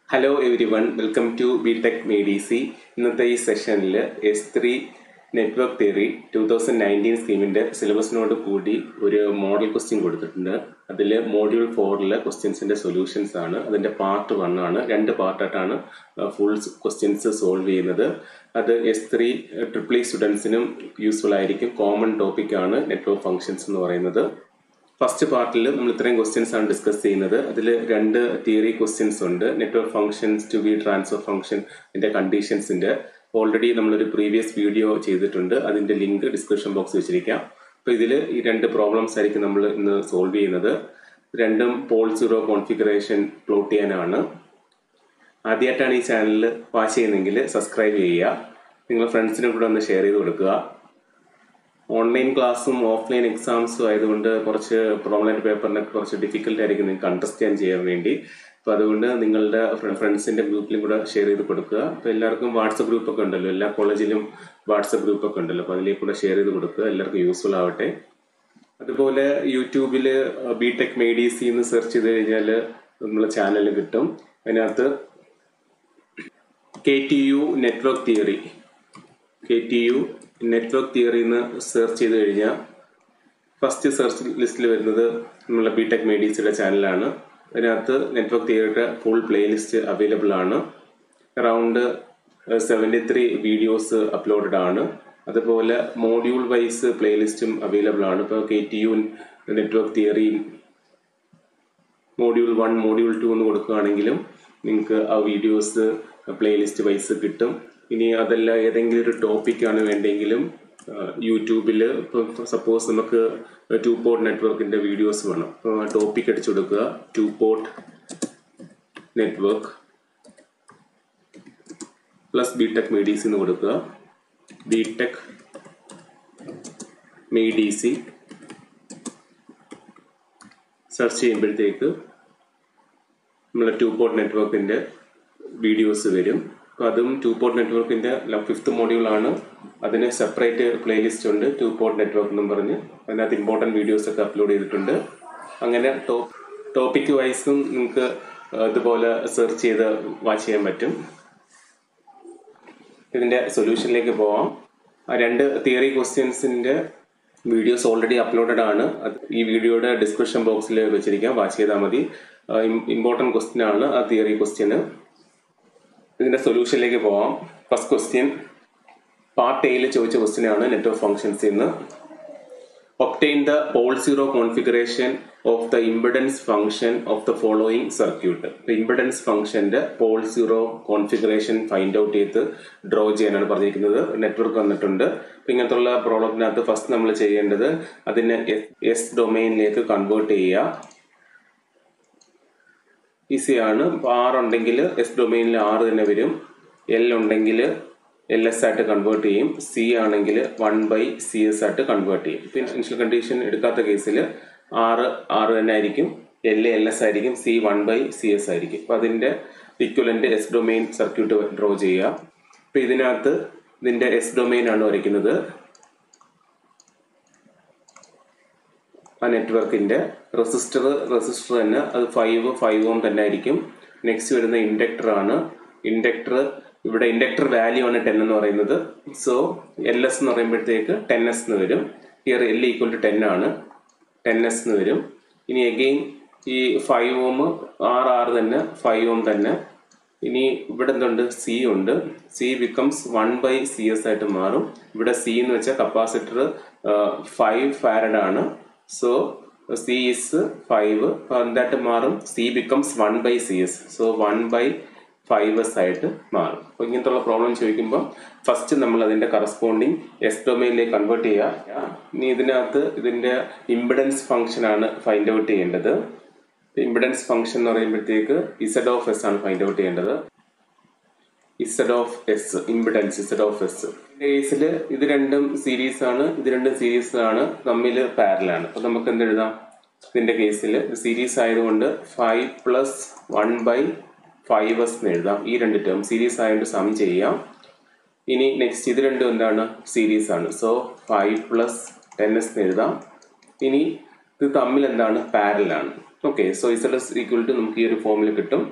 Hello everyone welcome to B tech Medici ഇന്നത്തെ ഈ സെഷനിൽ S three network theory two thousand nineteen സ്കീമിൻ്റെ സിലബസിനോട് കൂടി ഒരു മോഡൽ ക്വസ്റ്റ്യൻ കൊടുത്തിട്ടുണ്ട് അതിൽ മോഡ്യൂൾ ഫോറിലെ ക്വസ്റ്റ്യൻസിൻ്റെ സൊല്യൂഷൻസ് ആണ് അതിൻ്റെ പാർട്ട് വൺ ആണ് രണ്ട് പാർട്ടായിട്ടാണ് ഫുൾ ക്വസ്റ്റ്യൻസ് സോൾവ് ചെയ്യുന്നത് അത് എസ് ത്രീ ട്രിപ്പിൾ സ്റ്റുഡൻസിനും യൂസ്ഫുൾ ആയിരിക്കും കോമൺ ടോപ്പിക്കാണ് നെറ്റ്വർക്ക് ഫങ്ഷൻസ് എന്ന് പറയുന്നത് ഫസ്റ്റ് പാർട്ടിൽ നമ്മൾ ഇത്രയും ക്വസ്റ്റ്യൻസ് ആണ് ഡിസ്കസ് ചെയ്യുന്നത് അതിൽ രണ്ട് തിയറി ക്വസ്റ്റ്യൻസ് ഉണ്ട് network functions to be transfer function ഇതിന്റെ കണ്ടീഷൻസിന്റെ ഓൾറെഡി നമ്മളൊരു പ്രീവിയസ് വീഡിയോ ചെയ്തിട്ടുണ്ട് അതിന്റെ ലിങ്ക് ഡിസ്ക്രിപ്ഷൻ ബോക്സ് വെച്ചിരിക്കാം അപ്പോൾ ഇതിൽ ഈ രണ്ട് പ്രോബ്ലംസ് ആയിരിക്കും നമ്മൾ ഇന്ന് സോൾവ് ചെയ്യുന്നത് രണ്ടും പോൾ സീറോ കോൺഫിഗറേഷൻ പ്ലോട്ട് ചെയ്യാനാണ് ആദ്യമായിട്ടാണ് ഈ ചാനൽ വാച്ച് ചെയ്യുന്നതെങ്കിൽ സബ്സ്ക്രൈബ് ചെയ്യുക നിങ്ങൾ ഫ്രണ്ട്സിനും കൂടെ ഒന്ന് ഷെയർ ചെയ്ത് കൊടുക്കുക ഓൺലൈൻ ക്ലാസ്സും ഓഫ്ലൈൻ എക്സാംസും ആയതുകൊണ്ട് കുറച്ച് പ്രോബ്ലം പേപ്പറിനൊക്കെ കുറച്ച് ഡിഫിക്കൽട്ട് ആയിരിക്കും നിങ്ങൾക്ക് അണ്ടർസ്റ്റാൻഡ് ചെയ്യാൻ വേണ്ടി അപ്പോൾ അതുകൊണ്ട് നിങ്ങളുടെ ഫ്രണ്ട്സിന്റെ ഗ്രൂപ്പിലും കൂടെ ഷെയർ ചെയ്ത് കൊടുക്കുക അപ്പോൾ എല്ലാവർക്കും വാട്സപ്പ് ഗ്രൂപ്പ് ഒക്കെ ഉണ്ടല്ലോ എല്ലാ കോളേജിലും വാട്സപ്പ് ഗ്രൂപ്പ് ഒക്കെ ഉണ്ടല്ലോ അപ്പോൾ അതിലേക്ക് കൂടെ ഷെയർ ചെയ്ത് കൊടുക്കുക എല്ലാവർക്കും യൂസ്ഫുൾ ആവട്ടെ അതുപോലെ യൂട്യൂബിൽ ബി ടെക് മെഡിസി എന്ന് സെർച്ച് ചെയ്ത് കഴിഞ്ഞാൽ നമ്മളെ ചാനൽ കിട്ടും അതിനകത്ത് K T U network theory K T U network theory എന്ന് സെർച്ച് ചെയ്ത് കഴിഞ്ഞാൽ ഫസ്റ്റ് സെർച്ച് ലിസ്റ്റിൽ വരുന്നത് നമ്മളെ ബി ടെക് മെഡീസിയുടെ ചാനലാണ് അതിനകത്ത് നെറ്റ്വർക്ക് തിയറിയുടെ ഫുൾ പ്ലേലിസ്റ്റ് അവൈലബിൾ ആണ് around seventy three videos uploaded ആണ് അതുപോലെ മോഡ്യൂൾ വൈസ് പ്ലേലിസ്റ്റും അവൈലബിൾ ആണ് ഇപ്പോൾ K T U network theory module one module two എന്ന് കൊടുക്കുകയാണെങ്കിലും നിങ്ങൾക്ക് ആ വീഡിയോസ് പ്ലേലിസ്റ്റ് വൈസ് കിട്ടും ഇനി അതല്ല ഏതെങ്കിലും ഒരു ടോപ്പിക്കാണ് വേണ്ടെങ്കിലും യൂട്യൂബിൽ ഇപ്പോൾ സപ്പോസ് നമുക്ക് ടു പോർട്ട് നെറ്റ്വർക്കിൻ്റെ വീഡിയോസ് വേണം അപ്പോൾ ടോപ്പിക് അടിച്ചു കൊടുക്കുക two port network plus B tech Medici എന്ന് കൊടുക്കുക ബി ടെക് മെഡിസി സെർച്ച് ചെയ്യുമ്പോഴത്തേക്ക് നമ്മളെ ടു പോർട്ട് നെറ്റ്വർക്കിൻ്റെ വീഡിയോസ് വരും അപ്പോൾ അതും ടു പോർട്ട് നെറ്റ്വർക്കിൻ്റെ ഫിഫ്ത്ത് മോഡ്യൂളാണ് അതിന് സെപ്പറേറ്റ് പ്ലേലിസ്റ്റ് ഉണ്ട് ടു പോർട്ട് നെറ്റ്വർക്ക് എന്നും പറഞ്ഞ് അതിനകത്ത് ഇമ്പോർട്ടൻറ്റ് വീഡിയോസ് ഒക്കെ അപ്ലോഡ് ചെയ്തിട്ടുണ്ട് അങ്ങനെ ടോപ്പ് ടോപ്പിക് വൈസും നിങ്ങൾക്ക് ഇതുപോലെ സെർച്ച് ചെയ്ത് വാച്ച് ചെയ്യാൻ പറ്റും ഇതിൻ്റെ സൊല്യൂഷനിലേക്ക് പോവാം ആ രണ്ട് തിയറി ക്വസ്റ്റ്യൻസിൻ്റെ വീഡിയോസ് ഓൾറെഡി അപ്ലോഡഡ് ആണ് ഈ വീഡിയോയുടെ ഡിസ്ക്രിപ്ഷൻ ബോക്സിൽ വെച്ചിരിക്കാം വാച്ച് ചെയ്താൽ മതി ഇമ്പോർട്ടൻറ്റ് ക്വസ്റ്റ്യൻ ആണ് ആ തിയറി ക്വസ്റ്റ്യന് ഇതിന്റെ സൊല്യൂഷനിലേക്ക് പോവാം ഫസ്റ്റ് ക്വസ്റ്റ്യൻ പാർട്ട് എയിൽ ചോദിച്ച ക്വസ്റ്റ്യൻ ആണ് നെറ്റ്വർക്ക് ഫംഗ്ഷൻസ് ഇന്ന് obtain the pole zero configuration of the impedance function of the following circuit impedance ഫംഗ്ഷന്റെ pole zero configuration find out ചെയ്ത് ഡ്രോ ചെയ്യാനാണ് പറഞ്ഞിരിക്കുന്നത് നെറ്റ്വർക്ക് വന്നിട്ടുണ്ട് അപ്പൊ ഇങ്ങനത്തുള്ള പ്രോബ്ലത്തിനകത്ത് ഫസ്റ്റ് നമ്മൾ ചെയ്യേണ്ടത് അതിനെ എസ് ഡൊമൈനിലേക്ക് കൺവേർട്ട് ചെയ്യുക ഈസിയാണ് ആർ ഉണ്ടെങ്കിൽ എസ് ഡൊമൈനിൽ ആറ് തന്നെ വരും എൽ ഉണ്ടെങ്കിൽ എൽ എസ് ആയിട്ട് കൺവേർട്ട് ചെയ്യും സി ആണെങ്കിൽ വൺ ബൈ സി എസ് ആയിട്ട് കൺവേർട്ട് ചെയ്യും പിന്നെ ഇനിഷ്യൽ കണ്ടീഷൻ എടുക്കാത്ത കേസിൽ ആറ് ആറ് തന്നെ ആയിരിക്കും എൽ എൽ എസ് ആയിരിക്കും C one by C S ആയിരിക്കും അപ്പം അതിൻ്റെ equivalent S domain circuit draw ചെയ്യുക അപ്പം ഇതിനകത്ത് ഇതിൻ്റെ എസ് ഡൊമൈൻ ആണ് വരയ്ക്കുന്നത് ആ നെറ്റ്വർക്കിന്റെ റെസിസ്റ്റർ റെസിസ്റ്റർ തന്നെ അത് ഫൈവ് ഫൈവ് ഓം തന്നെ ആയിരിക്കും നെക്സ്റ്റ് വരുന്ന ഇൻഡക്ടർ ആണ് ഇൻഡക്ടർ ഇവിടെ ഇൻഡക്ടർ വാല്യൂ ആണ് ടെൻ എന്ന് പറയുന്നത് സോ എൽ എസ് എന്ന് പറയുമ്പോഴത്തേക്ക് ടെൻ എസ് എന്ന് വരും here L equal to ten ആണ് ടെൻ എസ് എന്ന് വരും ഇനി അഗെയിൻ ഈ ഫൈവ് ഓം ആറ് ആറ് തന്നെ ഫൈവ് ഓം തന്നെ ഇനി ഇവിടെ എന്തുണ്ട് സി ഉണ്ട് C becomes one by C S ആയിട്ട് മാറും ഇവിടെ സി എന്ന് വെച്ചാൽ കപ്പാസിറ്റർ ഫൈവ് ഫാരഡ് ആണ് സോ സി ഇസ് ഫൈവ് എന്തായിട്ട് മാറും C becomes one by C S so one by five S ആയിട്ട് മാറും അപ്പോൾ ഇങ്ങനത്തെ പ്രോബ്ലം ചോദിക്കുമ്പോൾ ഫസ്റ്റ് നമ്മൾ അതിന്റെ കറസ്പോണ്ടിങ് എസ് ഡൊമൈനിലേക്ക് കൺവേർട്ട് ചെയ്യുക ഇനി ഇതിനകത്ത് ഇതിന്റെ ഇമ്പിഡൻസ് ഫംഗ്ഷൻ ആണ് ഫൈൻഡ് ഔട്ട് ചെയ്യേണ്ടത് ഇമ്പിഡൻസ് ഫംഗ്ഷൻ എന്ന് പറയുമ്പോഴത്തേക്ക് ഇസഡ് ഓഫ് എസ് ആണ് ഫൈൻഡ് ഔട്ട് ചെയ്യേണ്ടത് Z of S impedance Z of S കേസിൽ ഇത് രണ്ടും സീരീസ് ആണ് ഇത് രണ്ടും സീരീസ് ആണ് തമ്മിൽ പാരലാണ് അപ്പൊ നമുക്ക് എന്ത് എഴുതാം ഇതിന്റെ കേസിൽ സീരീസ് ആയതുകൊണ്ട് five plus one by five S എന്ന് എഴുതാം ഈ രണ്ട് ടേം സീരീസ് ആയതുകൊണ്ട് സം ചെയ്യാം ഇനി നെക്സ്റ്റ് ഇത് രണ്ടും എന്താണ് സീരീസ് ആണ് so five plus ten S എന്ന് എഴുതാം ഇനി ഇത് തമ്മിൽ എന്താണ് പാരലാണ് okay so Z S equal to നമുക്ക് ഈ ഒരു ഫോമിൽ കിട്ടും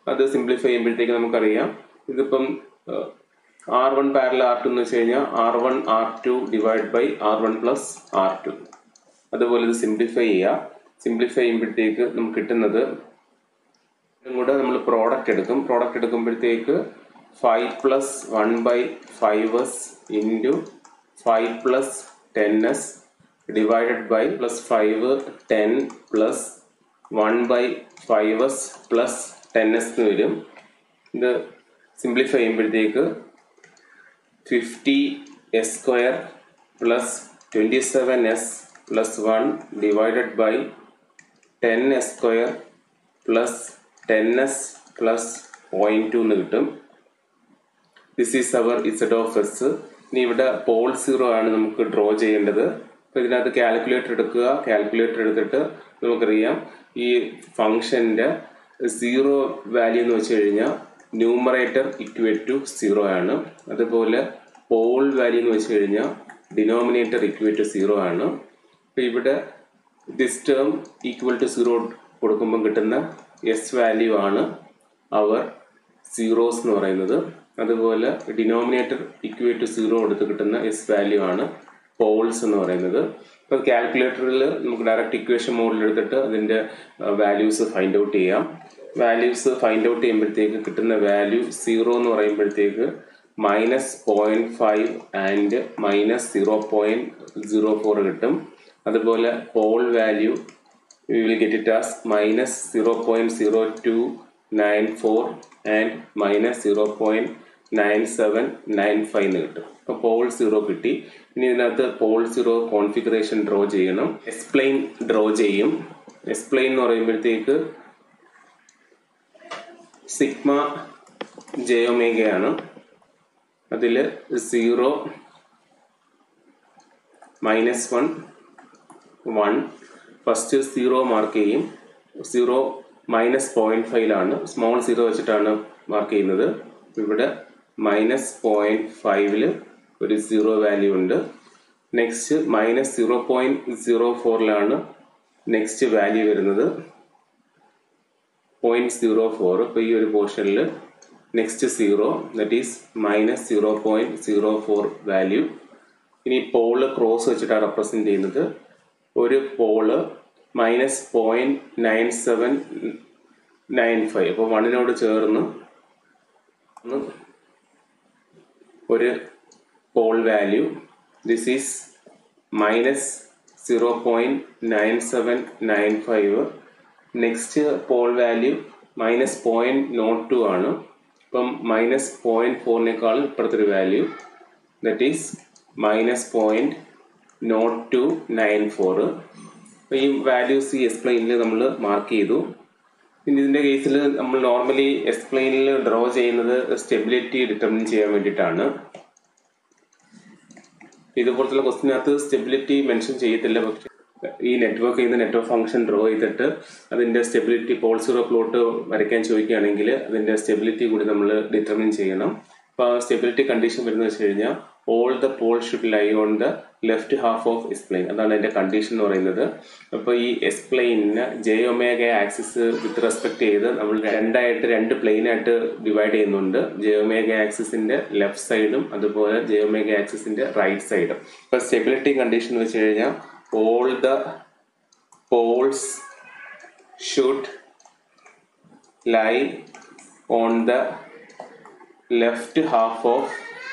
അത് സിംപ്ലിഫൈ ചെയ്യുമ്പോഴത്തേക്ക് നമുക്കറിയാം ഇതിപ്പം R one parallel R two എന്ന് വെച്ച് കഴിഞ്ഞാൽ R one R two divide by R one plus R two അതുപോലെ ഇത് സിംപ്ലിഫൈ ചെയ്യുക സിംപ്ലിഫൈ ചെയ്യുമ്പോഴത്തേക്ക് നമുക്ക് കിട്ടുന്നത് ഇതും കൂടെ നമ്മൾ പ്രോഡക്റ്റ് എടുക്കും പ്രോഡക്റ്റ് എടുക്കുമ്പോഴത്തേക്ക് five plus one by five S into five plus ten S divided by plus five ten plus one by five S plus ten S എന്ന് വരും ഇത് സിംപ്ലിഫൈ ചെയ്യുമ്പോഴത്തേക്ക് fifty S square plus twenty seven S plus one divided by ten S square plus ten S plus point two എന്ന് കിട്ടും this is our Z of S ഇനി ഇവിടെ Paul zero ആണ് നമുക്ക് ഡ്രോ ചെയ്യേണ്ടത് അപ്പോൾ ഇതിനകത്ത് കാൽക്കുലേറ്റർ എടുക്കുക കാൽക്കുലേറ്റർ എടുത്തിട്ട് നമുക്കറിയാം ഈ ഫംഗ്ഷൻ്റെ സീറോ വാല്യൂ എന്ന് വെച്ച് കഴിഞ്ഞാൽ ന്യൂമറേറ്റർ ഇക്വേറ്റ് ടു സീറോ ആണ് അതുപോലെ പോൾ വാല്യൂ എന്ന് വെച്ച് കഴിഞ്ഞാൽ ഡിനോമിനേറ്റർ ഇക്വേറ്റ് ടു സീറോ ആണ് അപ്പോൾ ഇവിടെ this term equal to zero കൊടുക്കുമ്പം കിട്ടുന്ന എസ് വാല്യൂ ആണ് അവർ സീറോസ് എന്ന് പറയുന്നത് അതുപോലെ ഡിനോമിനേറ്റർ ഇക്വേറ്റ് ടു സീറോ കൊടുത്ത് കിട്ടുന്ന എസ് വാല്യൂ ആണ് പോൾസ് എന്ന് പറയുന്നത് അപ്പോൾ കാൽക്കുലേറ്ററിൽ നമുക്ക് ഡയറക്റ്റ് ഇക്വേഷൻ മോഡിൽ എടുത്തിട്ട് അതിൻ്റെ വാല്യൂസ് ഫൈൻഡ് ഔട്ട് ചെയ്യാം വാല്യൂസ് ഫൈൻഡ് ഔട്ട് ചെയ്യുമ്പോഴത്തേക്ക് കിട്ടുന്ന വാല്യൂ സീറോ എന്ന് പറയുമ്പോഴത്തേക്ക് minus point five and minus zero point zero four കിട്ടും അതുപോലെ pole value we will get it as minus 0.0294 and minus 0.9795 എന്ന് കിട്ടും അപ്പോൾ പോൾ സീറോ കിട്ടി ഇനി ഇതിനകത്ത് പോൾ സീറോ കോൺഫിഗറേഷൻ ഡ്രോ ചെയ്യണം എക്സ്പ്ലെയിൻ ഡ്രോ ചെയ്യും എക്സ്പ്ലെയിൻ എന്ന് പറയുമ്പോഴത്തേക്ക് സിഗ്മ ജയോമേഗയാണ് അതിൽ zero minus one one first zero mark ചെയ്യും സീറോ മൈനസ് പോയിന്റ് ഫൈവിലാണ് സ്മോൾ സീറോ വെച്ചിട്ടാണ് മാർക്ക് ചെയ്യുന്നത് ഇവിടെ മൈനസ് പോയിന്റ് ഫൈവില് ഒരു സീറോ വാല്യൂ ഉണ്ട് next minus zero point zero ഫോറിലാണ് നെക്സ്റ്റ് വാല്യൂ വരുന്നത് പോയിന്റ് സീറോ ഫോർ ഇപ്പോൾ ഈ ഒരു പോർഷനിൽ next zero that is minus zero point zero four value ഇനി പോള് ക്രോസ് വെച്ചിട്ടാണ് റെപ്രസെന്റ് ചെയ്യുന്നത് ഒരു pole minus point nine seven nine five അപ്പോൾ വണ്ണിനോട് ചേർന്ന് ഒരു pole value this is minus zero point nine seven nine five next pole value minus point nought two ആണ് ഇപ്പം മൈനസ് പോയിന്റ് ഫോറിനേക്കാൾ ഇപ്പുറത്തൊരു value that is minus point nought two nine four അപ്പോൾ ഈ വാല്യൂസ് ഈ എക്സ്പ്ലെയിനിൽ നമ്മൾ മാർക്ക് ചെയ്തു ഇനി ഇതിൻ്റെ കേസിൽ നമ്മൾ നോർമലി എക്സ്പ്ലെയിനിൽ ഡ്രോ ചെയ്യുന്നത് സ്റ്റെബിലിറ്റി ഡിറ്റർമിൻ ചെയ്യാൻ വേണ്ടിയിട്ടാണ് ഇതുപോലത്തുള്ള ക്വസ്റ്റിനകത്ത് സ്റ്റെബിലിറ്റി മെൻഷൻ ചെയ്യത്തില്ല പക്ഷെ ഈ നെറ്റ്വർക്ക് ചെയ്യുന്ന നെറ്റ്വർക്ക് ഫംഗ്ഷൻ ഡ്രോ ചെയ്തിട്ട് അതിന്റെ സ്റ്റെബിലിറ്റി പോൾ സീറോ പ്ലോട്ട് വരയ്ക്കാൻ ചോദിക്കുകയാണെങ്കിൽ അതിന്റെ സ്റ്റെബിലിറ്റി കൂടി നമ്മൾ ഡിറ്റർമിൻ ചെയ്യണം അപ്പോൾ സ്റ്റെബിലിറ്റി കണ്ടീഷൻ വരുന്നത് വെച്ച് കഴിഞ്ഞാൽ all the pole should lie on the left half of S plane അതാണ് അതിന്റെ കണ്ടീഷൻ എന്ന് പറയുന്നത് അപ്പോൾ ഈ എക്സ്പ്ലെയിനിന് J omega axis with respect ചെയ്ത് നമ്മൾ രണ്ടായിട്ട് രണ്ട് പ്ലെയിൻ ആയിട്ട് ഡിവൈഡ് ചെയ്യുന്നുണ്ട് ജെ ഒമേഗ ആക്സിസിന്റെ ലെഫ്റ്റ് സൈഡും അതുപോലെ ജെ ഒമേഗ ആക്സിസിന്റെ റൈറ്റ് സൈഡും ഇപ്പൊ സ്റ്റെബിലിറ്റി കണ്ടീഷൻ വെച്ച് കഴിഞ്ഞാൽ all the poles should lie on the left half of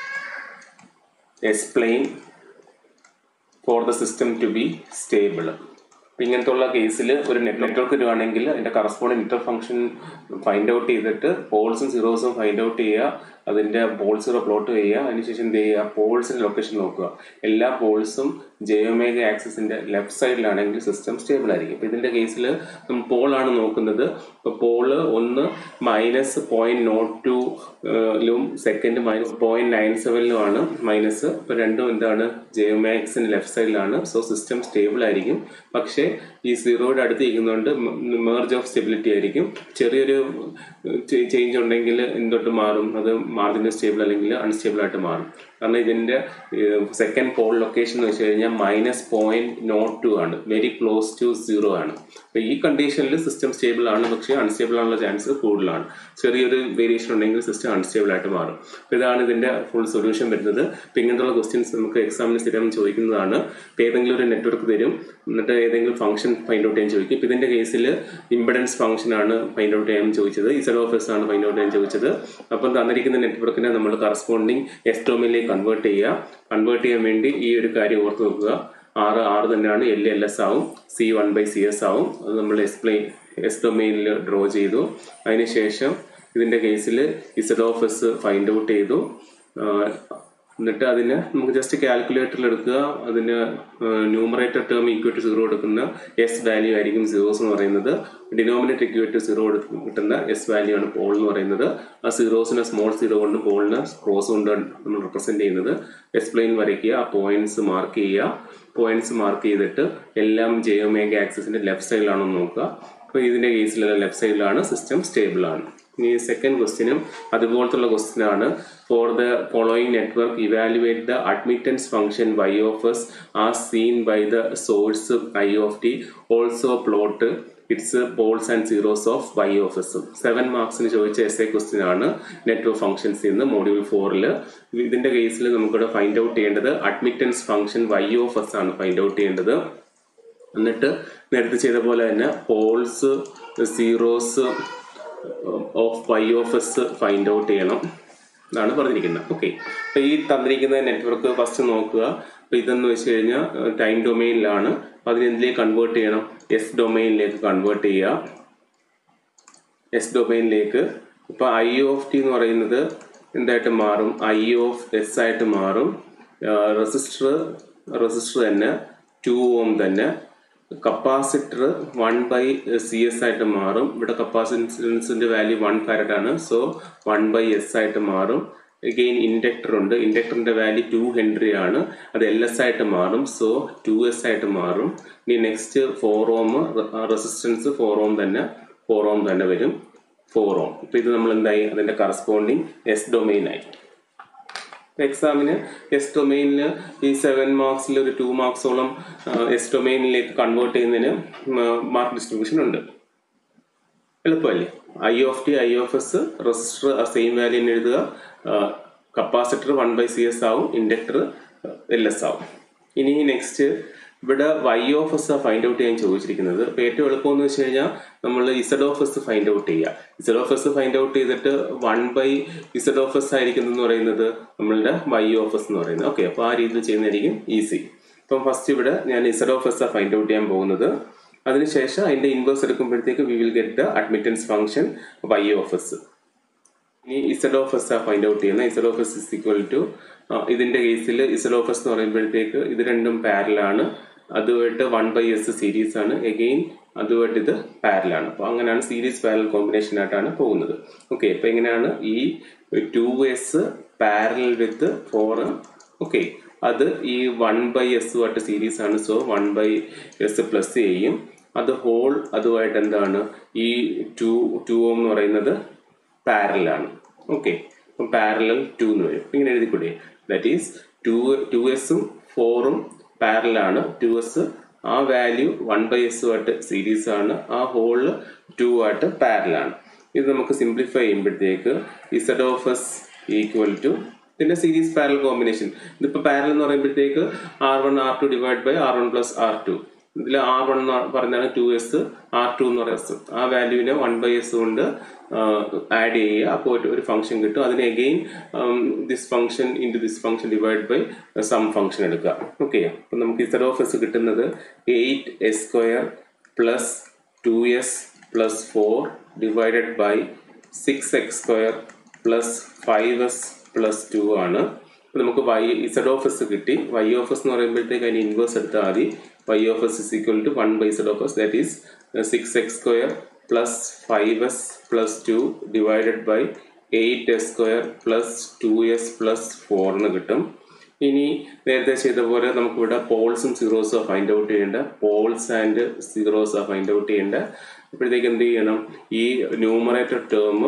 S plane for the system to be stable. ഇങ്ങനത്തെ ഉള്ള കേസിൽ ഒരു നെറ്റ്വർക്ക് വരുവാണെങ്കിൽ അതിന്റെ corresponding network function find out ചെയ്തിട്ട് പോൾസും സീറോസും ഫൈൻഡ് ഔട്ട് ചെയ്യുക അതിന്റെ പോൾ സീറോ പ്ലോട്ട് ചെയ്യുക അതിനുശേഷം എന്ത് ചെയ്യുക പോൾസിന്റെ ലൊക്കേഷൻ നോക്കുക എല്ലാ പോൾസും ജയോമേഗ ആക്സിസിന്റെ ലെഫ്റ്റ് സൈഡിലാണെങ്കിൽ സിസ്റ്റം സ്റ്റേബിൾ ആയിരിക്കും ഇപ്പൊ ഇതിന്റെ കേസിൽ നമ്മൾ പോളാണ് നോക്കുന്നത് ഇപ്പൊ പോള് ഒന്ന് മൈനസ് പോയിന്റ് നോട്ട് ടുലും സെക്കൻഡ് മൈനസ് പോയിന്റ് നയൻ സെവനിലുമാണ് മൈനസ് ഇപ്പൊ രണ്ടും എന്താണ് ജയോമാക്സിന്റെ ലെഫ്റ്റ് സൈഡിലാണ് സോ സിസ്റ്റം സ്റ്റേബിൾ ആയിരിക്കും പക്ഷേ ഈ സീറോയുടെ അടുത്ത് ഇരിക്കുന്നതുകൊണ്ട് മേർജ് ഓഫ് സ്റ്റെബിലിറ്റി ആയിരിക്കും ചെറിയൊരു ചേഞ്ച് ഉണ്ടെങ്കിൽ എന്തൊട്ട് മാറും അത് മാർജിനൽ സ്റ്റേബിൾ അല്ലെങ്കിൽ അൺസ്റ്റേബിൾ ആയിട്ട് മാറും കാരണം ഇതിന്റെ സെക്കൻഡ് പോൾ ലൊക്കേഷൻ എന്ന് വെച്ച് കഴിഞ്ഞാൽ മൈനസ് പോയിന്റ് നോട്ട് ടു ആണ് വെരി ക്ലോസ് ടു സീറോ ആണ് അപ്പൊ ഈ കണ്ടീഷനിൽ സിസ്റ്റം സ്റ്റേബിൾ ആണ് പക്ഷേ അൺസ്റ്റേബിൾ ആണുള്ള ചാൻസ് കൂടുതലാണ് ചെറിയൊരു വേരിയേഷൻ ഉണ്ടെങ്കിൽ സിസ്റ്റം അൺസ്റ്റേബിൾ ആയിട്ട് മാറും അപ്പൊ ഇതാണ് ഇതിന്റെ ഫുൾ സൊല്യൂഷൻ വരുന്നത് അപ്പൊ ഇങ്ങനത്തുള്ള ക്വസ്റ്റ്യൻസ് നമുക്ക് എക്സാമിന് സ്ഥിരം ചോദിക്കുന്നതാണ് ഇപ്പൊ ഏതെങ്കിലും ഒരു നെറ്റ്വർക്ക് തരും എന്നിട്ട് ഏതെങ്കിലും ഫംഗ്ഷൻ ഫൈൻഡ് ഔട്ട് ചെയ്യാൻ ചോദിക്കും ഇപ്പൊ ഇതിന്റെ കേസിൽ ഇമ്പിഡൻസ് ഫംഗ്ഷൻ ആണ് ഫൈൻഡ് ഔട്ട് ചെയ്യാൻ ചോദിച്ചത് ഇസഡ് ഓഫ് എസ് ആണ് ഫൈൻഡ് ഔട്ട് ചെയ്യാൻ ചോദിച്ചത് അപ്പം തന്നിരിക്കുന്ന നെറ്റ്വർക്കിനെ നമ്മൾ കറസ്പോണ്ടിങ് എസ് ഡൊമൈനിലേക്ക് കൺവേർട്ട് ചെയ്യുക കൺവേർട്ട് ചെയ്യാൻ വേണ്ടി ഈ ഒരു കാര്യം ഓർത്ത് വെക്കുക ആറ് ആറ് തന്നെയാണ് എൽ എൽ എസ് ആവും C one by C S ആവും അത് നമ്മൾ എക്സ്പ്ലെയിൻ എസ് ഡൊമൈനിൽ ഡ്രോ ചെയ്തു അതിനുശേഷം ഇതിന്റെ കേസിൽ Z of S find out ചെയ്തു എന്നിട്ട് അതിന് നമുക്ക് ജസ്റ്റ് കാൽക്കുലേറ്ററിൽ എടുക്കുക അതിന് numerator term equal to zero എടുക്കുന്ന എസ് വാല്യൂ ആയിരിക്കും സീറോസ് എന്ന് പറയുന്നത് ഡിനോമിനേറ്റർ ഈക്വൽ ടു സീറോ കിട്ടുന്ന എസ് വാല്യൂ ആണ് പോൾ എന്ന് പറയുന്നത് ആ സീറോസിനെ സ്മോൾ സീറോ കൊണ്ട് പോളിനെ ക്രോസ് കൊണ്ട് നമ്മൾ റെപ്രസെന്റ് ചെയ്യുന്നത് എക്സ്പ്ലെയിൻ വരയ്ക്കുക ആ പോയിന്റ്സ് മാർക്ക് ചെയ്യുക പോയിന്റ്സ് മാർക്ക് ചെയ്തിട്ട് എല്ലാം ജെയോമേഗ ആക്സിസിന്റെ ലെഫ്റ്റ് സൈഡിലാണെന്ന് നോക്കുക അപ്പോൾ ഇതിന്റെ കേസിൽ ലെഫ്റ്റ് സൈഡിലാണ് സിസ്റ്റം സ്റ്റേബിൾ ആണ് ഇനി സെക്കൻഡ് ക്വസ്റ്റിനും അതുപോലത്തുള്ള ക്വസ്റ്റ്യൻ ആണ് for the following network evaluate the admittance function Y of S are seen by the source I of T also plot its poles and zeros of Y of എസും seven മാർക്സിന് ചോദിച്ച as a question ആണ് network functions ഇന്ന് module ഫോറിൽ ഇതിന്റെ കേസിൽ നമുക്കിവിടെ find out ചെയ്യേണ്ടത് admittance function Y of S ആണ് ഫൈൻഡ് ഔട്ട് ചെയ്യേണ്ടത് എന്നിട്ട് നേരത്തെ ചെയ്ത പോലെ തന്നെ Paul's zeros of Y of S find out ചെയ്യണം എന്നാണ് പറഞ്ഞിരിക്കുന്നത് ഓക്കെ അപ്പൊ ഈ തന്നിരിക്കുന്ന നെറ്റ്വർക്ക് ഫസ്റ്റ് നോക്കുക അപ്പൊ ഇതെന്ന് വെച്ച് കഴിഞ്ഞാൽ ടൈം ഡൊമൈനിലാണ് അപ്പൊ അതിന് എന്തിലേക്ക് കൺവേർട്ട് ചെയ്യണം എസ് ഡൊമൈനിലേക്ക് കൺവേർട്ട് ചെയ്യുക എസ് ഡൊമൈനിലേക്ക് ഇപ്പൊ ഐ ഓഫ് ടി എന്ന് പറയുന്നത് എന്തായിട്ട് മാറും ഐ ഓഫ് എസ് ആയിട്ട് മാറും റെസിസ്റ്റർ റെസിസ്റ്റർ തന്നെ ടു ഓം തന്നെ capacitor one by C S ആയിട്ട് മാറും ഇവിടെ കപ്പാസിറ്റൻസിന്റെ വാല്യൂ വൺ ഫാരഡ് ആണ് സോ വൺ ബൈ എസ് ആയിട്ട് മാറും അഗെയിൻ ഇൻഡക്ടർ ഉണ്ട് ഇൻഡക്ടറിന്റെ വാല്യൂ ടു ഹെൻറി ആണ് അത് എൽ എസ് ആയിട്ട് മാറും സോ ടു എസ് ആയിട്ട് മാറും ഇനി next four ohm resistance four ohm തന്നെ ഫോർ ഓം തന്നെ വരും ഫോർ ഓം ഇപ്പൊ ഇത് നമ്മൾ എന്തായി അതിന്റെ കറസ്പോണ്ടിങ് എസ് ഡൊമൈൻ ആയി എക്സാമിന് എസ് ഡൊമൈനിൽ ഈ സെവൻ മാർക്സിൽ ഒരു ടു മാർക്സോളം എസ് ഡൊമൈനിലേക്ക് കൺവേർട്ട് ചെയ്യുന്നതിന് മാർക്ക് ഡിസ്ട്രിബ്യൂഷൻ ഉണ്ട് എളുപ്പമല്ലേ I of T I of S resistor same value എഴുതുക capacitor one by C S ആവും ഇൻഡക്ടർ എൽ എസ് ആവും ഇനി നെക്സ്റ്റ് ഇവിടെ Y of S find out ചെയ്യാൻ ചോദിച്ചിരിക്കുന്നത് അപ്പൊ ഏറ്റവും എളുപ്പം എന്ന് വെച്ച് കഴിഞ്ഞാൽ നമ്മൾ Z of S find out ചെയ്യുക Z of S find out ചെയ്തിട്ട് one by Z of S ആയിരിക്കുന്നത് പറയുന്നത് നമ്മളുടെ വൈ ഓഫ് എസ് എന്ന് പറയുന്നത് ഓക്കെ അപ്പൊ ആ രീതിയിൽ ചെയ്യുന്നതായിരിക്കും ഈസി അപ്പം ഫസ്റ്റ് ഇവിടെ ഞാൻ Z of S find out ചെയ്യാൻ പോകുന്നത് അതിനുശേഷം അതിന്റെ ഇൻവേഴ്സ് എടുക്കുമ്പോഴത്തേക്ക് we will get the admittance function Y of S ഇനി Z of S find out ചെയ്യുന്ന Z of S is equal to ഇതിന്റെ കേസിൽ ഇസഡ് ഓഫ് എസ് എന്ന് പറയുമ്പോഴത്തേക്ക് ഇത് രണ്ടും പാരലാണ് അതുമായിട്ട് വൺ ബൈ എസ് സീരീസ് ആണ് എഗെയിൻ അതുമായിട്ട് ഇത് പാരലാണ് അപ്പോൾ അങ്ങനെയാണ് സീരീസ് പാരൽ കോമ്പിനേഷൻ ആയിട്ടാണ് പോകുന്നത് ഓക്കെ അപ്പൊ എങ്ങനെയാണ് ഈ two S parallel with four okay അത് ഈ വൺ ബൈ എസുമായിട്ട് സീരീസ് ആണ് so one by S plus ചെയ്യും അത് ഹോൾ അതുമായിട്ട് എന്താണ് ഈ ടു ടു എന്ന് പറയുന്നത് പാരലാണ് ഓക്കെ അപ്പം പാരലൽ ടു എന്ന് വരും ഇങ്ങനെ എഴുതിക്കൂടെ ദാറ്റ് ഈസ് ടു ടു എസും ഫോറും പാരലാണ് ടു എസ് ആ വാല്യൂ വൺ ബൈ എസുമായിട്ട് സീരീസ് ആണ് ആ ഹോള് ടു ആയിട്ട് പാരലാണ് ഇത് നമുക്ക് സിംപ്ലിഫൈ ചെയ്യുമ്പോഴത്തേക്ക് Z of S equal to പിന്നെ സീരീസ് പാരൽ കോമ്പിനേഷൻ ഇതിപ്പോ പാരൽ എന്ന് പറയുമ്പോഴത്തേക്ക് R one R two divide by R one plus R two ഇതിൽ ആർ വൺ എന്ന് പറഞ്ഞാൽ ടു എസ് ആർ ടു എന്ന് പറയുന്നത് ആ വാല്യൂവിനെ വൺ ബൈ എസ് കൊണ്ട് ആഡ് ചെയ്യുക അപ്പോൾ ഒരു ഫംഗ്ഷൻ കിട്ടും അതിന് again this function into this function divide by some function എടുക്കുക ഓക്കെ അപ്പം നമുക്ക് ഇസഡ് ഓഫ് എസ് കിട്ടുന്നത് eight S square plus two S plus four divided by six X square plus five S plus two ആണ് നമുക്ക് Y Z of S കിട്ടി Y of S എന്ന് പറയുമ്പോഴത്തേക്ക് അതിന് ഇൻവേഴ്സ് എടുത്താൽ മതി Y of S is equal to one by Z of S that is six X square plus five S plus two divided by eight S square plus two S plus four എന്ന് കിട്ടും ഇനി നേരത്തെ ചെയ്ത പോലെ നമുക്കിവിടെ പോൾസും സീറോസും find out ചെയ്യേണ്ട poles and zeros find out ചെയ്യേണ്ട അപ്പോഴത്തേക്ക് എന്ത് ചെയ്യണം ഈ numerator term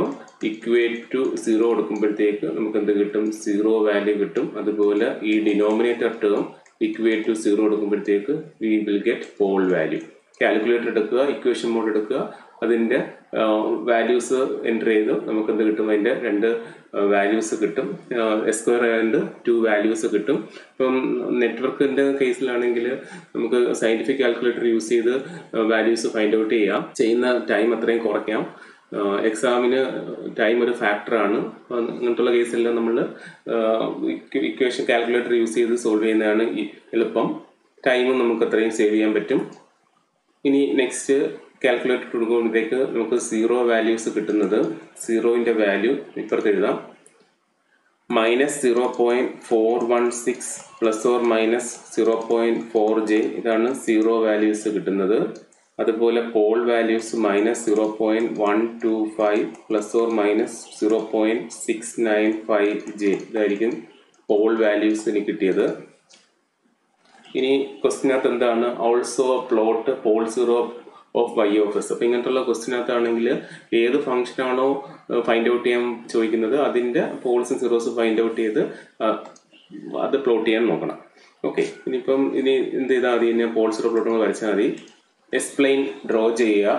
equate to zero കൊടുക്കുമ്പോഴത്തേക്ക് നമുക്ക് എന്ത് കിട്ടും സീറോ വാല്യൂ കിട്ടും അതുപോലെ ഈ denominator term equate to zero കൊടുക്കുമ്പോഴത്തേക്ക് we will get pole value calculator എടുക്കുക ഇക്വേഷൻ മോഡ് എടുക്കുക അതിൻ്റെ വാല്യൂസ് എൻ്റർ ചെയ്ത് നമുക്ക് എന്ത് കിട്ടും അതിൻ്റെ രണ്ട് വാല്യൂസ് കിട്ടും എസ്ക്വയർ ആയതുകൊണ്ട് ടു വാല്യൂസ് കിട്ടും ഇപ്പം നെറ്റ്വർക്കിൻ്റെ കേസിലാണെങ്കിൽ നമുക്ക് സയൻറ്റിഫിക് കാൽക്കുലേറ്റർ യൂസ് ചെയ്ത് വാല്യൂസ് ഫൈൻഡ് ഔട്ട് ചെയ്യാം ചെയ്യുന്ന ടൈം അത്രയും കുറയ്ക്കാം എക്സാമിന് ടൈം ഒരു ഫാക്ടറാണ് അങ്ങനത്തുള്ള കേസെല്ലാം നമ്മൾ ഇക്വേഷൻ കാൽക്കുലേറ്റർ യൂസ് ചെയ്ത് സോൾവ് ചെയ്യുന്നതാണ് ഈ എളുപ്പം ടൈമും നമുക്ക് അത്രയും സേവ് ചെയ്യാൻ പറ്റും ഇനി നെക്സ്റ്റ് കാൽക്കുലേറ്റർ കൊടുക്കുമ്പോഴത്തേക്ക് നമുക്ക് സീറോ വാല്യൂസ് കിട്ടുന്നത് സീറോയിൻ്റെ വാല്യൂ ഇപ്പുറത്ത് എഴുതാം minus zero point four one six plus or minus zero point four J ഇതാണ് സീറോ വാല്യൂസ് കിട്ടുന്നത് അതുപോലെ pole values minus zero point one two five plus or minus zero point six nine five J ഇതായിരിക്കും pole വാല്യൂസിന് കിട്ടിയത് ഇനി ക്വസ്റ്റിനകത്ത് എന്താണ് also plot pole zero of Y of S അപ്പം ഇങ്ങനത്തുള്ള ക്വസ്റ്റിനകത്താണെങ്കിൽ ഏത് ഫംഗ്ഷനാണോ ഫൈൻഡ് ഔട്ട് ചെയ്യാൻ ചോദിക്കുന്നത് അതിൻ്റെ പോൾസും സീറോസും ഫൈൻഡ് ഔട്ട് ചെയ്ത് അത് പ്ലോട്ട് ചെയ്യാൻ നോക്കണം ഓക്കെ ഇനിയിപ്പം ഇനി എന്ത് ചെയ്താൽ മതി ഇനി പോൾ സീറോ പ്ലോട്ട് വരച്ചാൽ മതി എക്സ്പ്ലെയിൻ ഡ്രോ ചെയ്യുക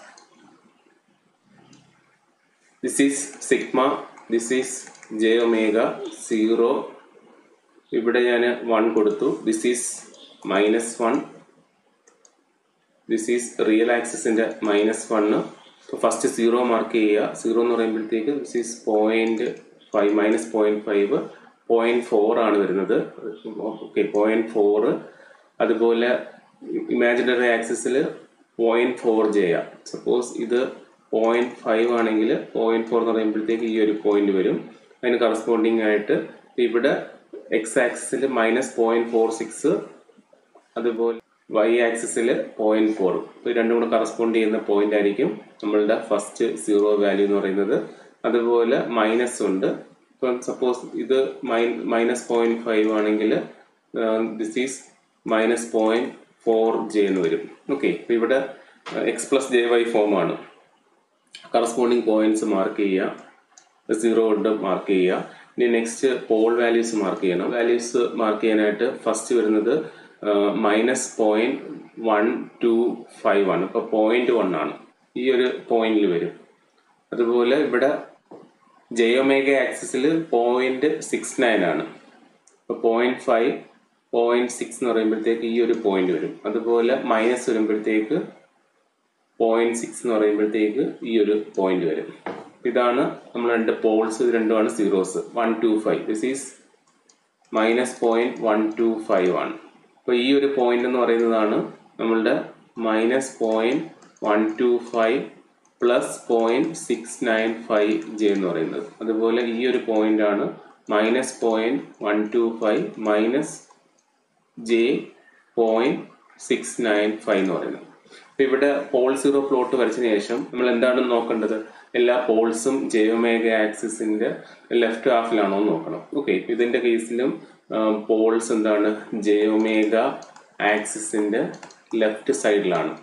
this is sigma this is J omega zero ഇവിടെ ഞാൻ വൺ കൊടുത്തു this is minus one this is real ആക്സിസിൻ്റെ മൈനസ് വണ്ണ് ഇപ്പോൾ ഫസ്റ്റ് സീറോ മാർക്ക് ചെയ്യുക സീറോ എന്ന് പറയുമ്പോഴത്തേക്ക് this is point five minus point five point four ആണ് വരുന്നത് ഓക്കെ പോയിൻറ്റ് ഫോർ അതുപോലെ ഇമാജിനറി ആക്സിസിൽ പോയിൻറ്റ് ഫോർ ചെയ്യുക സപ്പോസ് ഇത് പോയിൻറ്റ് ഫൈവ് ആണെങ്കിൽ പോയിൻറ്റ് ഫോർ എന്ന് പറയുമ്പോഴത്തേക്ക് ഈ ഒരു പോയിന്റ് വരും അതിന് കറസ്പോണ്ടിങ് ആയിട്ട് ഇവിടെ എക്സ് ആക്സിസിൽ മൈനസ് പോയിൻറ്റ് ഫോർ സിക്സ് അതുപോലെ വൈ ആക്സിസിൽ പോയിന്റ് ഫോർ ഇത് രണ്ടും കൂടെ കറസ്പോണ്ട് ചെയ്യുന്ന പോയിന്റ് ആയിരിക്കും നമ്മളുടെ ഫസ്റ്റ് സീറോ വാല്യൂ എന്ന് പറയുന്നത് അതുപോലെ മൈനസ് ഉണ്ട് ഇപ്പം സപ്പോസ് ഇത് മൈനസ് പോയിന്റ് ഫൈവ് ആണെങ്കിൽ this is minus point four J എന്ന് വരും ഓക്കെ ഇപ്പം ഇവിടെ X plus J Y form ആണ് കറസ്പോണ്ടിങ് പോയിന്റ്സ് മാർക്ക് ചെയ്യുക സീറോ കൊണ്ട് മാർക്ക് ചെയ്യുക ഇനി നെക്സ്റ്റ് പോൾ വാല്യൂസ് മാർക്ക് ചെയ്യണം വാല്യൂസ് മാർക്ക് ചെയ്യാനായിട്ട് ഫസ്റ്റ് വരുന്നത് minus point one two five ആണ് ഇപ്പോൾ പോയിന്റ് വൺ ആണ് ഈ ഒരു പോയിന്റിൽ വരും അതുപോലെ ഇവിടെ ജയോമേഗ ആക്സിസിൽ പോയിന്റ് സിക്സ് നയൻ ആണ് ഇപ്പോൾ പോയിന്റ് ഫൈവ് പോയിന്റ് സിക്സ് എന്ന് പറയുമ്പോഴത്തേക്ക് ഈ ഒരു പോയിന്റ് വരും അതുപോലെ മൈനസ് വരുമ്പോഴത്തേക്ക് പോയിന്റ് സിക്സ് എന്ന് പറയുമ്പോഴത്തേക്ക് ഈ ഒരു പോയിന്റ് വരും ഇതാണ് നമ്മൾ രണ്ട് പോൾസ് ഇത് രണ്ടുമാണ് zeros one two five this is minus point one two five ആണ് അപ്പോൾ ഈ ഒരു പോയിന്റ് എന്ന് പറയുന്നതാണ് നമ്മളുടെ minus point one two five plus point six nine five J എന്ന് പറയുന്നത് അതുപോലെ ഈ ഒരു പോയിന്റ് ആണ് minus point one two five minus J point six nine five എന്ന് പറയുന്നത് അപ്പൊ ഇവിടെ പോൾ സീറോ പ്ലോട്ട് വരച്ചതിന് ശേഷം നമ്മൾ എന്താണ് നോക്കേണ്ടത് എല്ലാ പോൾസും ജയോമേഗ ആക്സിസിന്റെ ലെഫ്റ്റ് ഹാഫിലാണോ എന്ന് നോക്കണം ഓക്കെ ഇതിന്റെ കേസിലും പോൾസ് എന്താണ് ജയോമേഗ ആക്സിസിന്റെ ലെഫ്റ്റ് സൈഡിലാണ്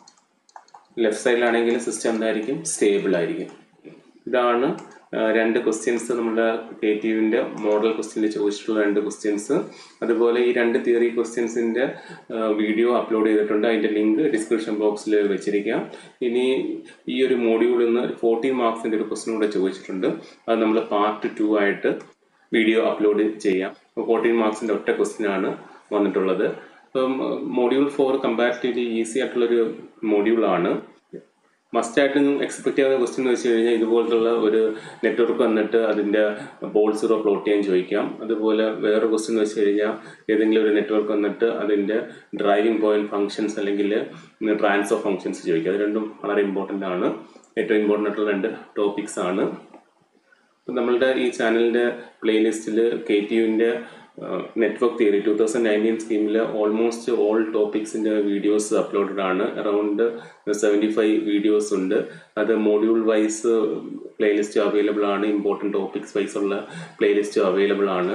ലെഫ്റ്റ് സൈഡിലാണെങ്കിൽ സിസ്റ്റം എന്തായിരിക്കും സ്റ്റേബിൾ ആയിരിക്കും ഇതാണ് രണ്ട് ക്വസ്റ്റ്യൻസ് നമ്മുടെ കെ ടി യുവിൻ്റെ മോഡൽ ക്വസ്റ്റ്യനിൽ ചോദിച്ചിട്ടുള്ള രണ്ട് ക്വസ്റ്റ്യൻസ് അതുപോലെ ഈ രണ്ട് തിയറി ക്വസ്റ്റ്യൻസിൻ്റെ വീഡിയോ അപ്ലോഡ് ചെയ്തിട്ടുണ്ട് അതിൻ്റെ ലിങ്ക് ഡിസ്ക്രിപ്ഷൻ ബോക്സിൽ വെച്ചിരിക്കാം ഇനി ഈ ഒരു മോഡ്യൂളിൽ നിന്ന് ഫോർട്ടീൻ മാർക്സിൻ്റെ ഒരു ക്വസ്റ്റ്യൻ കൂടെ ചോദിച്ചിട്ടുണ്ട് അത് നമ്മൾ പാർട്ട് ടു ആയിട്ട് വീഡിയോ അപ്ലോഡ് ചെയ്യാം ഫോർട്ടീൻ മാർക്സിൻ്റെ ഒറ്റ ക്വസ്റ്റ്യൻ ആണ് വന്നിട്ടുള്ളത് അപ്പം മോഡ്യൂൾ ഫോർ കമ്പാരിറ്റീവ്ലി ഈസി ആയിട്ടുള്ളൊരു മോഡ്യൂളാണ് മസ്റ്റായിട്ടും എക്സ്പെക്ട് ചെയ്യുന്ന ക്വസ്റ്റ്യൻ എന്ന് വെച്ച് കഴിഞ്ഞാൽ ഇതുപോലത്തുള്ള ഒരു നെറ്റ്വർക്ക് വന്നിട്ട് അതിൻ്റെ ബോൾ സീറോ പ്ലോട്ട് ചെയ്യാൻ ചോദിക്കാം അതുപോലെ വേറെ ക്വസ്റ്റ്യൻ എന്ന് വെച്ച് കഴിഞ്ഞാൽ ഏതെങ്കിലും ഒരു നെറ്റ്വർക്ക് വന്നിട്ട് അതിൻ്റെ ഡ്രൈവിംഗ് പോയിന്റ് ഫങ്ഷൻസ് അല്ലെങ്കിൽ ട്രാൻസ്ഫർ ഫങ്ഷൻസ് ചോദിക്കാം അത് രണ്ടും വളരെ ഇമ്പോർട്ടൻ്റ് ആണ് ഏറ്റവും ഇമ്പോർട്ടൻ്റ് ആയിട്ടുള്ള രണ്ട് ടോപ്പിക്സ് ആണ് അപ്പം നമ്മളുടെ ഈ ചാനലിൻ്റെ പ്ലേലിസ്റ്റിൽ കെ ടി യുവിൻ്റെ network theory two thousand nineteen സ്കീമിൽ ഓൾമോസ്റ്റ് ഓൾ ടോപ്പിക്സിൻ്റെ വീഡിയോസ് അപ്ലോഡഡ് ആണ് അറൗണ്ട് സെവൻറ്റി ഫൈവ് വീഡിയോസ് ഉണ്ട് അത് മോഡ്യൂൾ വൈസ് പ്ലേലിസ്റ്റ് അവൈലബിൾ ആണ് ഇമ്പോർട്ടൻറ്റ് ടോപ്പിക്സ് വൈസ് ഉള്ള പ്ലേലിസ്റ്റ് അവൈലബിൾ ആണ്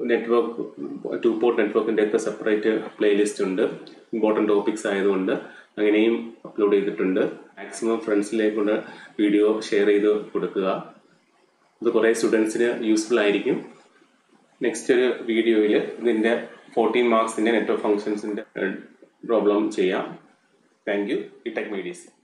നെറ്റ്വർക്ക് ടു പോർട്ട് നെറ്റ്വർക്കിൻ്റെ ഒക്കെ സെപ്പറേറ്റ് പ്ലേലിസ്റ്റ് ഉണ്ട് ഇമ്പോർട്ടൻറ്റ് ടോപ്പിക്സ് ആയതുകൊണ്ട് അങ്ങനെയും അപ്ലോഡ് ചെയ്തിട്ടുണ്ട് മാക്സിമം ഫ്രണ്ട്സിലേക്കുള്ള വീഡിയോ ഷെയർ ചെയ്ത് കൊടുക്കുക ഇത് കുറേ സ്റ്റുഡൻസിന് യൂസ്ഫുൾ ആയിരിക്കും നെക്സ്റ്റ് ഒരു വീഡിയോയിൽ ഇതിൻ്റെ ഫോർട്ടീൻ മാർക്സിൻ്റെ നെറ്റ്വർക്ക് ഫങ്ഷൻസിൻ്റെ പ്രോബ്ലം ചെയ്യാം thank you E tech medias